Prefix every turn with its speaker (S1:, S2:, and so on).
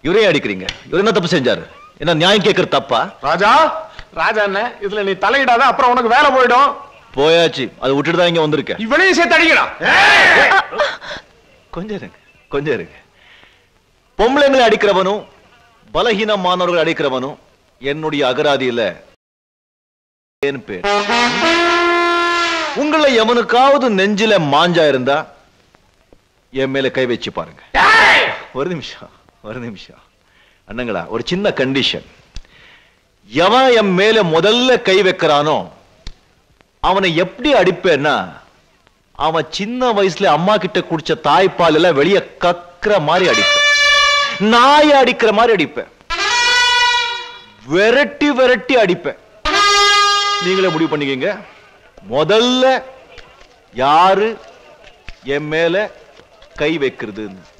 S1: இவரே அடிக்கிறீங்க இவர் என்ன தப்பு செஞ்சாரு என்ன நியாயம் கேட்கறது தப்பா
S2: ராஜா ராஜா என்ன இதுல நீ தலையிடாத அப்புறம் உனக்கு வேலை போயிடும்
S1: போயாச்சு அதை விட்டுட்டு தான் இங்க வந்திருக்கேன்
S2: இவனையும் சேர்த்து அடிக்கணும்
S1: கொஞ்சம் இருங்க கொஞ்சம் இருங்க பொம்பளைங்களை அடிக்கிறவனும் பலகீனமானவர்கள் அடிக்கிறவனும் என்னுடைய அகராதியில ஏன் பேர் உங்களை எவனுக்காவது நெஞ்சில மாஞ்சா இருந்தா என் மேல கை வச்சு பாருங்க ஒரு நிமிஷம் ஒரு நிமிஷம் அண்ணங்களா ஒரு சின்ன கண்டிஷன் எவன் என் மேல முதல்ல கை வைக்கிறானோ அவனை எப்படி அடிப்பேன்னா அவன் சின்ன வயசுல அம்மா கிட்ட குடிச்ச தாய்ப்பால் எல்லாம் வெளிய கக்குற மாதிரி அடிப்பேன் நாய அடிக்கிற மாதிரி அடிப்பேன் விரட்டி விரட்டி அடிப்பேன் நீங்களே முடிவு பண்ணிக்கங்க முதல்ல யாரு என் மேல கை வைக்கிறதுன்னு